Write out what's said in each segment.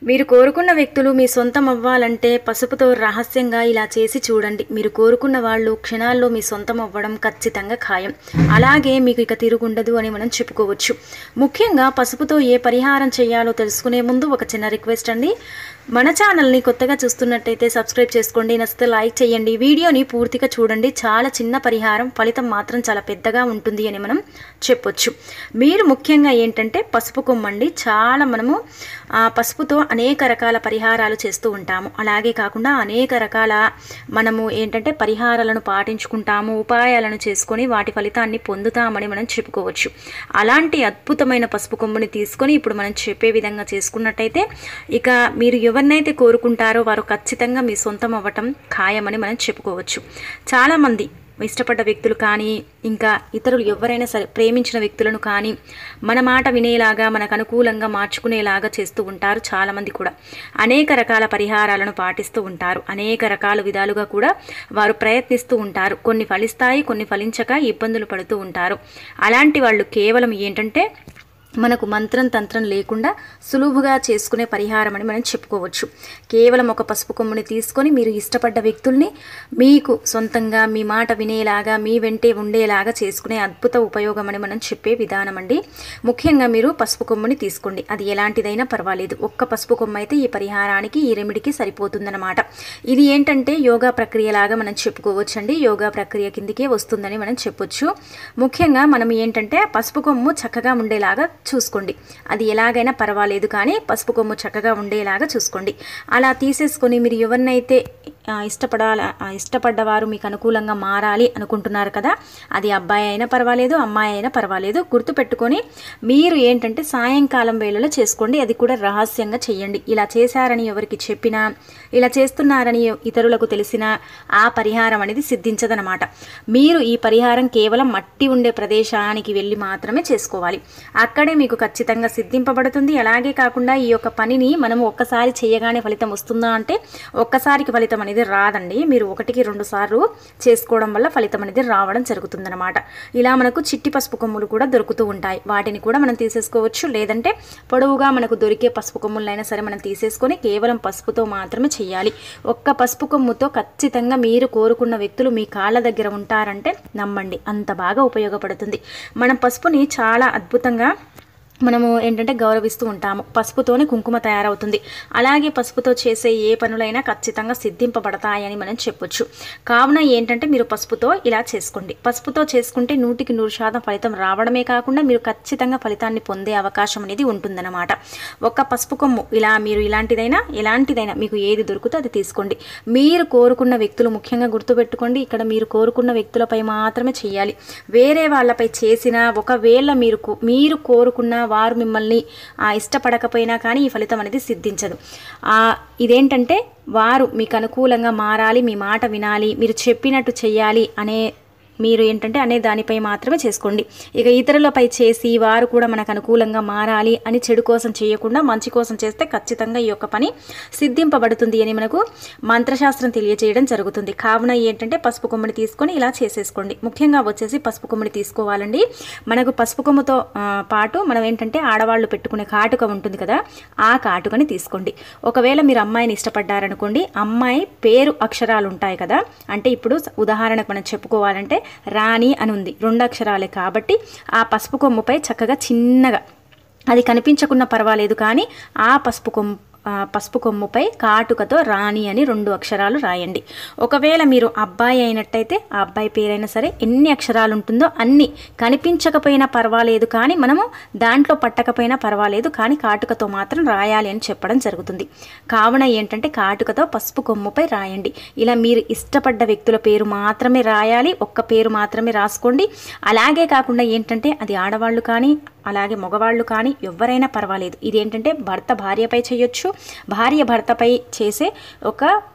మీరు కోరుకున్న వ్యక్తులు మీ సొంతం అవ్వాలంటే పసుపుతో రహస్యంగా ఇలా చేసి చూడండి మీరు కోరుకున్న వాళ్ళు క్షణాల్లో మీ సొంతం అవ్వడం ఖచ్చితంగా ఖాయం అలాగే మీకు ఇక తిరుగుండదు అని మనం చెప్పుకోవచ్చు ముఖ్యంగా పసుపుతో ఏ పరిహారం చేయాలో తెలుసుకునే ముందు ఒక చిన్న రిక్వెస్ట్ అండి మన ఛానల్ని కొత్తగా చూస్తున్నట్టయితే సబ్స్క్రైబ్ చేసుకోండి నచ్చితే లైక్ చేయండి వీడియోని పూర్తిగా చూడండి చాలా చిన్న పరిహారం ఫలితం మాత్రం చాలా పెద్దగా ఉంటుంది అని మనం చెప్పొచ్చు మీరు ముఖ్యంగా ఏంటంటే పసుపు కొమ్మండి చాలా మనము ఆ పసుపుతో అనేక రకాల పరిహారాలు చేస్తూ ఉంటాము అలాగే కాకుండా అనేక రకాల మనము ఏంటంటే పరిహారాలను పాటించుకుంటాము ఉపాయాలను చేసుకొని వాటి ఫలితాన్ని పొందుతామని మనం చెప్పుకోవచ్చు అలాంటి అద్భుతమైన పసుపు కొమ్ముని తీసుకొని ఇప్పుడు మనం చెప్పే విధంగా చేసుకున్నట్టయితే ఇక మీరు ఎవరినైతే కోరుకుంటారో వారు ఖచ్చితంగా మీ సొంతం అవ్వటం ఖాయమని మనం చెప్పుకోవచ్చు చాలామంది ఇష్టపడ్డ వ్యక్తులు కానీ ఇంకా ఇతరులు ఎవరైనా సరే ప్రేమించిన వ్యక్తులను కానీ మన మాట వినేలాగా మనకు అనుకూలంగా మార్చుకునేలాగా చేస్తూ ఉంటారు చాలామంది కూడా అనేక రకాల పరిహారాలను పాటిస్తూ ఉంటారు అనేక రకాల విధాలుగా కూడా వారు ప్రయత్నిస్తూ ఉంటారు కొన్ని ఫలిస్తాయి కొన్ని ఫలించక ఇబ్బందులు పడుతూ ఉంటారు అలాంటి వాళ్ళు కేవలం ఏంటంటే మనకు మంత్రం తంత్రం లేకుండా సులువుగా చేసుకునే పరిహారం అని మనం చెప్పుకోవచ్చు కేవలం ఒక పసుపు కొమ్ముని తీసుకొని మీరు ఇష్టపడ్డ వ్యక్తుల్ని మీకు సొంతంగా మీ మాట వినేలాగా మీ వెంటే ఉండేలాగా చేసుకునే అద్భుత ఉపయోగం అని మనం చెప్పే విధానం అండి ముఖ్యంగా మీరు పసుపు కొమ్ముని తీసుకోండి అది ఎలాంటిదైనా పర్వాలేదు ఒక్క పసుపు కొమ్మ అయితే ఈ పరిహారానికి ఈ రెమిడికి సరిపోతుందన్నమాట ఇది ఏంటంటే యోగా ప్రక్రియలాగా మనం చెప్పుకోవచ్చు అండి యోగా ప్రక్రియ కిందికే వస్తుందని మనం చెప్పొచ్చు ముఖ్యంగా మనం ఏంటంటే పసుపు కొమ్ము చక్కగా ఉండేలాగా చూసుకోండి అది ఎలాగైనా పర్వాలేదు కానీ పసుపు కొమ్ము చక్కగా ఉండేలాగా చూసుకోండి అలా తీసేసుకొని మీరు ఎవరినైతే ఆ, ఇష్టపడాల ఆ, ఇష్టపడ్డవారు మీకు అనుకూలంగా మారాలి అనుకుంటున్నారు కదా అది అబ్బాయి అయినా పర్వాలేదు అమ్మాయి అయినా పర్వాలేదు గుర్తుపెట్టుకొని మీరు ఏంటంటే సాయంకాలం వేళలో చేసుకోండి అది కూడా రహస్యంగా చేయండి ఇలా చేశారని ఎవరికి చెప్పినా ఇలా చేస్తున్నారని ఇతరులకు తెలిసినా ఆ పరిహారం అనేది సిద్ధించదనమాట మీరు ఈ పరిహారం కేవలం మట్టి ఉండే ప్రదేశానికి వెళ్ళి మాత్రమే చేసుకోవాలి అక్కడే మీకు ఖచ్చితంగా సిద్ధింపబడుతుంది అలాగే కాకుండా ఈ యొక్క పనిని మనము ఒక్కసారి చేయగానే ఫలితం వస్తుందా అంటే ఒక్కసారికి ఫలితం అనేది రాదండి మీరు ఒకటికి రెండు సార్లు చేసుకోవడం వల్ల ఫలితం అనేది రావడం జరుగుతుందన్నమాట ఇలా మనకు చిట్టి పసుపు కొమ్ములు కూడా దొరుకుతూ ఉంటాయి వాటిని కూడా మనం తీసేసుకోవచ్చు లేదంటే పొడవుగా మనకు దొరికే పసుపు కొమ్ములైనా సరే మనం తీసేసుకొని కేవలం పసుపుతో మాత్రమే చేయాలి ఒక్క పసుపు కొమ్ముతో ఖచ్చితంగా మీరు కోరుకున్న వ్యక్తులు మీ కాళ్ళ దగ్గర ఉంటారంటే నమ్మండి అంత బాగా ఉపయోగపడుతుంది మనం పసుపుని చాలా అద్భుతంగా మనము ఏంటంటే గౌరవిస్తూ ఉంటాము పసుపుతోనే కుంకుమ తయారవుతుంది అలాగే పసుపుతో చేసే ఏ పనులైనా ఖచ్చితంగా సిద్ధింపబడతాయని మనం చెప్పొచ్చు కావున ఏంటంటే మీరు పసుపుతో ఇలా చేసుకోండి పసుపుతో చేసుకుంటే నూటికి నూరు శాతం ఫలితం రావడమే కాకుండా మీరు ఖచ్చితంగా ఫలితాన్ని పొందే అవకాశం అనేది ఉంటుందన్నమాట ఒక పసుపు కొమ్ము ఇలా మీరు ఇలాంటిదైనా ఎలాంటిదైనా మీకు ఏది దొరుకుతో అది తీసుకోండి మీరు కోరుకున్న వ్యక్తులు ముఖ్యంగా గుర్తుపెట్టుకోండి ఇక్కడ మీరు కోరుకున్న వ్యక్తులపై మాత్రమే చేయాలి వేరే వాళ్ళపై చేసిన ఒకవేళ మీరు కో- మీరు కోరుకున్న వారు మిమ్మల్ని ఆ, ఇష్టపడకపోయినా కానీ ఈ ఫలితం అనేది సిద్ధించదు ఆ, ఇదేంటంటే వారు మీకు అనుకూలంగా మారాలి మీ మాట వినాలి మీరు చెప్పినట్టు చెయ్యాలి అనే మీరు ఏంటంటే అనే దానిపై మాత్రమే చేసుకోండి ఇక ఇతరులపై చేసి వారు కూడా మనకు అనుకూలంగా మారాలి అని చెడు కోసం చేయకుండా మంచి కోసం చేస్తే ఖచ్చితంగా ఈ యొక్క పని సిద్ధింపబడుతుంది అని మనకు మంత్రశాస్త్రం తెలియజేయడం జరుగుతుంది కావున ఏంటంటే పసుపు కొమ్ముని తీసుకొని ఇలా చేసేసుకోండి ముఖ్యంగా వచ్చేసి పసుపు కొమ్ముని తీసుకోవాలండి మనకు పసుపు కొమ్ముతో ఆ, పాటు మనం ఏంటంటే ఆడవాళ్ళు పెట్టుకునే కాటుక ఉంటుంది కదా ఆ కాటుకని తీసుకోండి ఒకవేళ మీరు అమ్మాయిని ఇష్టపడ్డారనుకోండి అమ్మాయి పేరు అక్షరాలు ఉంటాయి కదా అంటే ఇప్పుడు ఉదాహరణకు మనం చెప్పుకోవాలంటే రాణి అని ఉంది రెండు అక్షరాలే కాబట్టి ఆ పసుపు కొమ్ముపై చక్కగా చిన్నగా అది కనిపించకుండా పర్వాలేదు కానీ ఆ పసుపు కొమ్ము ఆ, పసుపు కొమ్ముపై కాటుకతో రాణి అని రెండు అక్షరాలు రాయండి ఒకవేళ మీరు అబ్బాయి అయినట్టయితే ఆ అబ్బాయి పేరైనా సరే ఎన్ని అక్షరాలు ఉంటుందో అన్ని కనిపించకపోయినా పర్వాలేదు కానీ మనము దాంట్లో పట్టకపోయినా పర్వాలేదు కానీ కాటుకతో మాత్రం రాయాలి అని చెప్పడం జరుగుతుంది కావున ఏంటంటే కాటుకతో పసుపు కొమ్ముపై రాయండి ఇలా మీరు ఇష్టపడ్డ వ్యక్తుల పేరు మాత్రమే రాయాలి ఒక్క పేరు మాత్రమే రాసుకోండి అలాగే కాకుండా ఏంటంటే అది ఆడవాళ్ళు కానీ అలాగే మగవాళ్ళు కానీ ఎవరైనా పర్వాలేదు ఇదేంటంటే భర్త భార్యపై చేయొచ్చు భార్య భర్తపై చేసే ఒక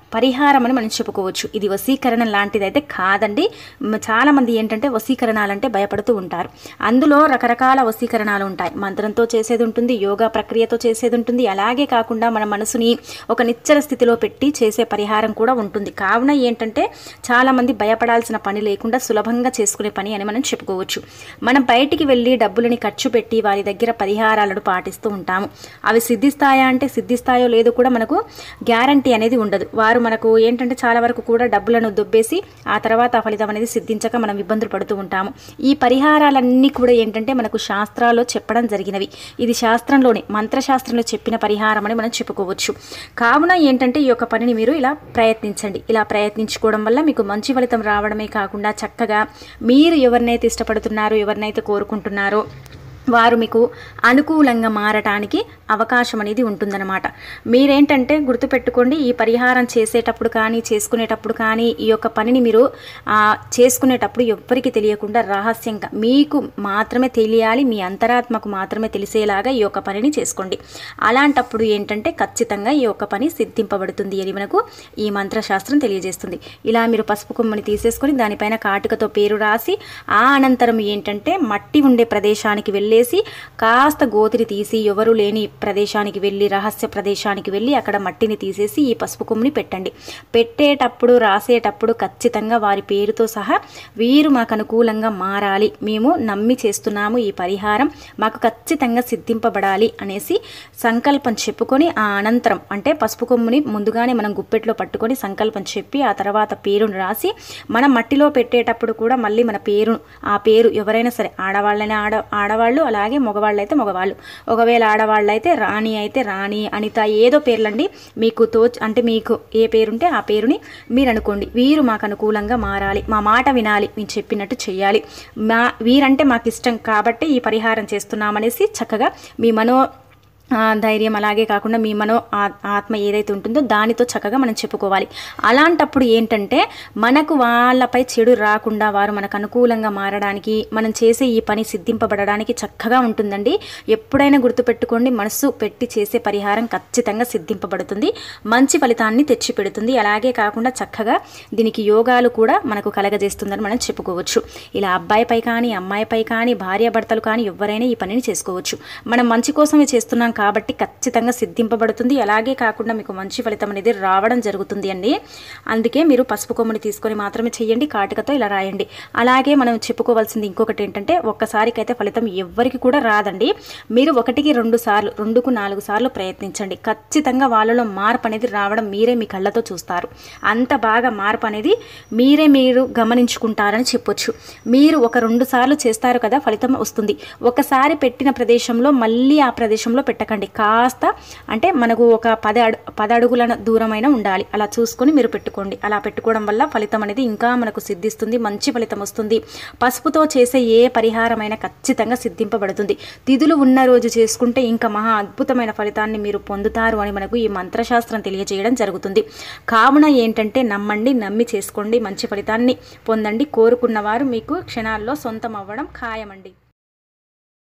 పరిహారం అని మనం చెప్పుకోవచ్చు ఇది వశీకరణ లాంటిదైతే కాదండి మ- చాలామంది ఏంటంటే వశీకరణాలంటే భయపడుతూ ఉంటారు అందులో రకరకాల వశీకరణాలు ఉంటాయి మంత్రంతో చేసేది ఉంటుంది యోగా ప్రక్రియతో చేసేది ఉంటుంది అలాగే కాకుండా మన మనసుని ఒక నిశ్చల స్థితిలో పెట్టి చేసే పరిహారం కూడా ఉంటుంది కావున ఏంటంటే చాలామంది భయపడాల్సిన పని లేకుండా సులభంగా చేసుకునే పని అని మనం చెప్పుకోవచ్చు మనం బయటికి వెళ్ళి డబ్బులని ఖర్చు పెట్టి వారి దగ్గర పరిహారాలను పాటిస్తూ ఉంటాము అవి సిద్ధిస్తాయా అంటే సిద్ధిస్తాయో లేదో కూడా మనకు గ్యారంటీ అనేది ఉండదు వారు మనకు ఏంటంటే చాలా వరకు కూడా డబ్బులను దొబ్బేసి ఆ తర్వాత ఆ ఫలితం అనేది సిద్ధించక మనం ఇబ్బందులు పడుతూ ఉంటాము ఈ పరిహారాలన్నీ కూడా ఏంటంటే మనకు శాస్త్రాల్లో చెప్పడం జరిగినవి ఇది శాస్త్రంలోనే మంత్రశాస్త్రంలో చెప్పిన పరిహారం అని మనం చెప్పుకోవచ్చు కావున ఏంటంటే ఈ యొక్క పనిని మీరు ఇలా ప్రయత్నించండి ఇలా ప్రయత్నించుకోవడం వల్ల మీకు మంచి ఫలితం రావడమే కాకుండా చక్కగా మీరు ఎవరినైతే ఇష్టపడుతున్నారో ఎవరినైతే కోరుకుంటున్నారో వారు మీకు అనుకూలంగా మారటానికి అవకాశం అనేది ఉంటుందన్నమాట మీరేంటంటే గుర్తుపెట్టుకోండి ఈ పరిహారం చేసేటప్పుడు కానీ చేసుకునేటప్పుడు కానీ ఈ యొక్క పనిని మీరు ఆ, చేసుకునేటప్పుడు ఎవ్వరికి తెలియకుండా రహస్యంగా మీకు మాత్రమే తెలియాలి మీ అంతరాత్మకు మాత్రమే తెలిసేలాగా ఈ యొక్క పనిని చేసుకోండి అలాంటప్పుడు ఏంటంటే ఖచ్చితంగా ఈ యొక్క పని సిద్ధింపబడుతుంది అని మనకు ఈ మంత్రశాస్త్రం తెలియజేస్తుంది ఇలా మీరు పసుపు కొమ్మని తీసేసుకొని దానిపైన కాటుకతో పేరు రాసి ఆ అనంతరం ఏంటంటే మట్టి ఉండే ప్రదేశానికి వెళ్ళేసి కాస్త గోతిని తీసి ఎవరు లేని ప్రదేశానికి వెళ్ళి రహస్య ప్రదేశానికి వెళ్ళి అక్కడ మట్టిని తీసేసి ఈ పసుపు కొమ్ముని పెట్టండి పెట్టేటప్పుడు రాసేటప్పుడు ఖచ్చితంగా వారి పేరుతో సహా వీరు మాకు అనుకూలంగా మారాలి మేము నమ్మి చేస్తున్నాము ఈ పరిహారం మాకు ఖచ్చితంగా సిద్ధింపబడాలి అనేసి సంకల్పం చెప్పుకొని ఆ అనంతరం అంటే పసుపు కొమ్ముని ముందుగానే మనం గుప్పెట్లో పట్టుకొని సంకల్పం చెప్పి ఆ తర్వాత పేరును రాసి మనం మట్టిలో పెట్టేటప్పుడు కూడా మళ్ళీ మన పేరు ఆ పేరు ఎవరైనా సరే ఆడవాళ్ళని ఆడ ఆడవాళ్ళు అలాగే మగవాళ్ళు అయితే మగవాళ్ళు ఒకవేళ ఆడవాళ్ళు అయితే రాణి అయితే రాణి అనిత ఏదో పేర్లండి మీకు తో అంటే మీకు ఏ పేరుంటే ఆ పేరుని మీరు అనుకోండి వీరు మాకు అనుకూలంగా మారాలి మా మాట వినాలి మేము చెప్పినట్టు చేయాలి మా వీరంటే మాకు ఇష్టం కాబట్టి ఈ పరిహారం చేస్తున్నామనేసి చక్కగా మీ మనో ఆ, ధైర్యం అలాగే కాకుండా మీ మనో ఆ- ఆత్మ ఏదైతే ఉంటుందో దానితో చక్కగా మనం చెప్పుకోవాలి అలాంటప్పుడు ఏంటంటే మనకు వాళ్ళపై చెడు రాకుండా వారు మనకు అనుకూలంగా మారడానికి మనం చేసే ఈ పని సిద్ధింపబడడానికి చక్కగా ఉంటుందండి ఎప్పుడైనా గుర్తుపెట్టుకోండి మనసు పెట్టి చేసే పరిహారం ఖచ్చితంగా సిద్ధింపబడుతుంది మంచి ఫలితాన్ని తెచ్చిపెడుతుంది అలాగే కాకుండా చక్కగా దీనికి యోగాలు కూడా మనకు కలగజేస్తుందని మనం చెప్పుకోవచ్చు ఇలా అబ్బాయిపై కానీ అమ్మాయిపై కానీ భార్యాభర్తలు కానీ ఎవరైనా ఈ పనిని చేసుకోవచ్చు మనం మంచి కోసమే చేస్తున్నాం కాబట్టి ఖచ్చితంగా సిద్ధింపబడుతుంది అలాగే కాకుండా మీకు మంచి ఫలితం అనేది రావడం జరుగుతుంది అండి అందుకే మీరు పసుపు కొమ్ముని తీసుకొని మాత్రమే చేయండి కాటికతో ఇలా రాయండి అలాగే మనం చెప్పుకోవాల్సింది ఇంకొకటి ఏంటంటే ఒక్కసారికైతే ఫలితం ఎవ్వరికి కూడా రాదండి మీరు ఒకటికి రెండు సార్లు రెండుకు నాలుగు సార్లు ప్రయత్నించండి ఖచ్చితంగా వాళ్ళలో మార్పు అనేది రావడం మీరే మీ కళ్ళతో చూస్తారు అంత బాగా మార్పు అనేది మీరే మీరు గమనించుకుంటారని చెప్పొచ్చు మీరు ఒక రెండు సార్లు చేస్తారు కదా ఫలితం వస్తుంది ఒకసారి పెట్టిన ప్రదేశంలో మళ్ళీ ఆ ప్రదేశంలో పెట్టకండి కాస్త అంటే మనకు ఒక పది అడు పది అడుగుల దూరమైన ఉండాలి అలా చూసుకొని మీరు పెట్టుకోండి అలా పెట్టుకోవడం వల్ల ఫలితం అనేది ఇంకా మనకు సిద్ధిస్తుంది మంచి ఫలితం వస్తుంది పసుపుతో చేసే ఏ పరిహారమైనా ఖచ్చితంగా సిద్ధింపబడుతుంది తిథులు ఉన్న రోజు చేసుకుంటే ఇంకా మహా అద్భుతమైన ఫలితాన్ని మీరు పొందుతారు అని మనకు ఈ మంత్రశాస్త్రం తెలియజేయడం జరుగుతుంది కావున ఏంటంటే నమ్మండి నమ్మి చేసుకోండి మంచి ఫలితాన్ని పొందండి కోరుకున్న వారు మీకు క్షణాల్లో సొంతం అవ్వడం ఖాయమండి